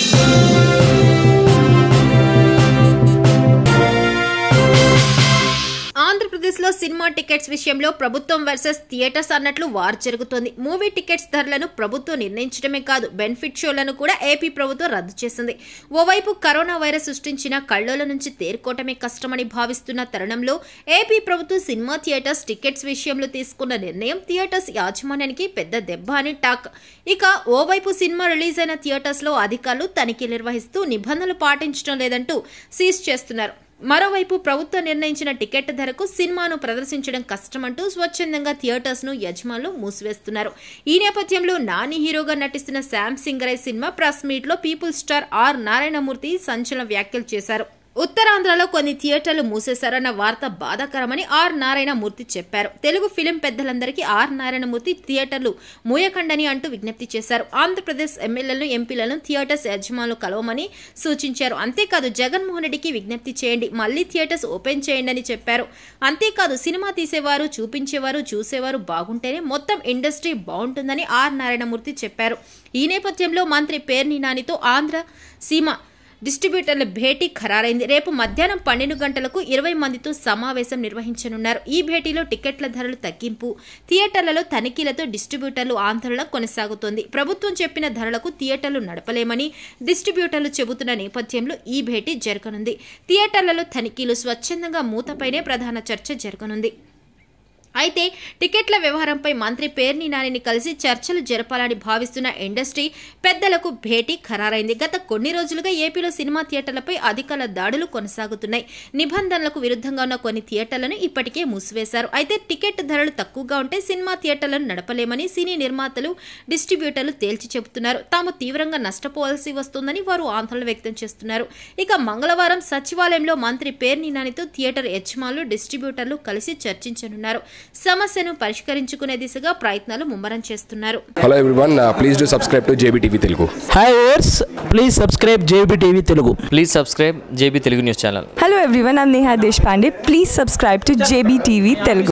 ఆంధ్రప్రదేశ్లో cinema tickets విషయంలో ప్రభుత్వం వర్సెస్ థియేటర్స్ అన్నట్లు వార్ జరుగుతోంది మూవీ టికెట్స్ ధరలను ప్రభుత్వం నిర్ణయించడమే కాదు బెనిఫిట్ షోలను కూడా ఏపీ ప్రభుత్వం రద్దు చేసింది ఓవైపు కరోనా వైరస్ సృష్టించిన కళ్ళోల నుంచి తేరుకోవటమే కష్టమని భావిస్తున్న తరుణంలో ఏపీ ప్రభుత్వం సినిమా థియేటర్స్ టికెట్స్ విషయంలో తీసుకున్న నిర్ణయం థియేటర్స్ యాజమాన్యానికి పెద్ద దెబ్బ అని టాక్ ఇక ఓవైపు సినిమా రిలీజ్ అయిన థియేటర్స్ లో అధికారులు తనిఖీలు నిర్వహిస్తూ నిబంధనలు పాటించడం లేదంటూ సీజ్ చేస్తున్నారు మరోవైపు ప్రభుత్వం నిర్ణయించిన టికెట్ ధరకు సినిమాను ప్రదర్శించడం కష్టమంటూ స్వచ్ఛందంగా థియేటర్స్ ను యజమానులు మూసివేస్తున్నారు ఈ నేపథ్యంలో నాని హీరోగా నటిస్తున్న Shyam Singha Roy cinema press meet లో పీపుల్ స్టార్ ఆర్ నారాయణమూర్తి సంచలన వ్యాఖ్యలు చేశారు ఉత్తరాంధ్రలో కొన్ని థియేటర్లు మూసేశారన్న వార్త బాధాకరమని ఆర్ నారాయణమూర్తి చెప్పారు తెలుగు ఫిలిం పెద్దలందరికీ ఆర్ నారాయణమూర్తి థియేటర్లు మూయకండని అంటూ విజ్ఞప్తి చేశారు ఆంధ్రప్రదేశ్ ఎమ్మెల్యేలను ఎంపీలను థియేటర్స్ యజమానులు కలవమని సూచించారు అంతేకాదు జగన్మోహన్ రెడ్డికి విజ్ఞప్తి చేయండి మళ్లీ థియేటర్స్ ఓపెన్ చేయండి అని చెప్పారు అంతేకాదు సినిమా తీసేవారు చూపించేవారు చూసేవారు బాగుంటేనే మొత్తం ఇండస్ట్రీ బాగుంటుందని ఆర్ నారాయణమూర్తి చెప్పారు ఈ నేపథ్యంలో మంత్రి పేర్ని నానితో ఆంధ్ర సీమ డిస్ట్రిబ్యూటర్ల భేటీ ఖరారైంది రేపు మధ్యాహ్నం పన్నెండు గంటలకు ఇరవై మందితో సమావేశం నిర్వహించనున్నారు ఈ భేటీలో టికెట్ల ధరలు తగ్గింపు థియేటర్లలో తనిఖీలతో డిస్ట్రిబ్యూటర్లు ఆందోళన కొనసాగుతోంది ప్రభుత్వం చెప్పిన ధరలకు థియేటర్లు నడపలేమని డిస్ట్రిబ్యూటర్లు చెబుతున్న నేపథ్యంలో ఈ భేటీ జరగనుంది థియేటర్లలో తనిఖీలు స్వచ్ఛందంగా మూతపైనే ప్రధాన చర్చ జరగనుంది అయితే టికెట్ల వ్యవహారంపై మంత్రి పేర్ని నానిని కలిసి చర్చలు జరపాలని భావిస్తున్న ఇండస్ట్రీ పెద్దలకు భేటీ ఖరారైంది గత కొన్ని రోజులుగా ఏపీలో సినిమా థియేటర్లపై అధికారుల దాడులు కొనసాగుతున్నాయి నిబంధనలకు విరుద్ధంగా ఉన్న కొన్ని థియేటర్లను ఇప్పటికే మూసివేశారు అయితే టికెట్ ధరలు తక్కువగా ఉంటే సినిమా థియేటర్లను నడపలేమని సినీ నిర్మాతలు డిస్ట్రిబ్యూటర్లు తేల్చి చెబుతున్నారు తాము తీవ్రంగా నష్టపోవాల్సి వస్తుందని వారు ఆందోళన వ్యక్తం చేస్తున్నారు ఇక మంగళవారం సచివాలయంలో మంత్రి పేర్ని నానితో థియేటర్ యజమానులు డిస్ట్రిబ్యూటర్లు కలిసి చర్చించనున్నారు సమస్యను పరిష్కరించుకునే దిశగా ప్రయత్నాలు ముమ్మరం చేస్తున్నారు hello everyone please do subscribe to JB Telugu hi ఓర్స్ please subscribe JB TV Telugu please subscribe JB Telugu news channel Hello everyone, I'm Neha Deshpande. Please subscribe to JBTV Telugu.